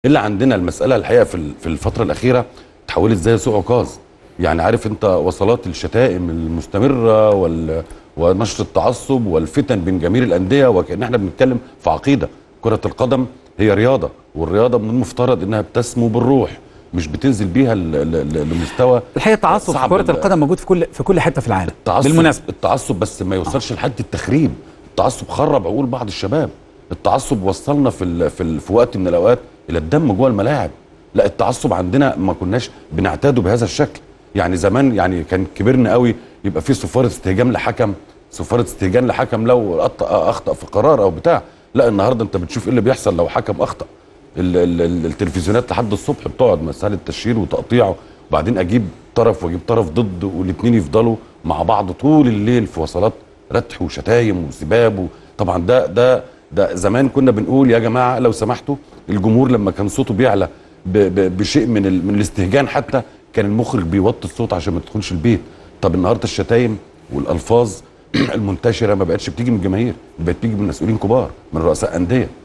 الا عندنا المساله الحقيقه في ال- في الفتره الاخيره تحولت زي سوق عكاظ يعني عارف انت وصلات الشتائم المستمره وال ونشر التعصب والفتن بين جماهير الانديه وكان احنا بنتكلم في عقيده كره القدم هي رياضه والرياضه من المفترض انها بتسمو بالروح مش بتنزل بيها ل- ل- ل- لمستوى الحقيقه التعصب في صعب كره ال- القدم موجود في كل في كل حته في العالم التعصب بالمناسبه التعصب بس ما يوصلش لحد التخريب التعصب خرب عقول بعض الشباب التعصب وصلنا في ال في, ال في وقت من الاوقات الى الدم جوه الملاعب لا التعصب عندنا ما كناش بنعتاده بهذا الشكل يعني زمان يعني كان كبرنا قوي يبقى في صفاره استهجان لحكم صفاره استهجان لحكم لو أط- اخطا في قرار او بتاع لا النهارده انت بتشوف ايه اللي بيحصل لو حكم اخطا ال ال ال التلفزيونات لحد الصبح بتقعد مساله تشهير وتقطيعه وبعدين اجيب طرف واجيب طرف ضد والاثنين يفضلوا مع بعض طول الليل في وصلات رتح وشتايم وسباب و- طبعا ده ده ده زمان كنا بنقول يا جماعه لو سمحتوا الجمهور لما كان صوته بيعلى ب ب بشيء من ال من الاستهجان حتى كان المخرج بيوطي الصوت عشان ما تدخلش البيت طب النهارده الشتايم والالفاظ المنتشره ما بقتش بتيجي من الجماهير بقت بتيجي من مسؤولين كبار من رؤساء انديه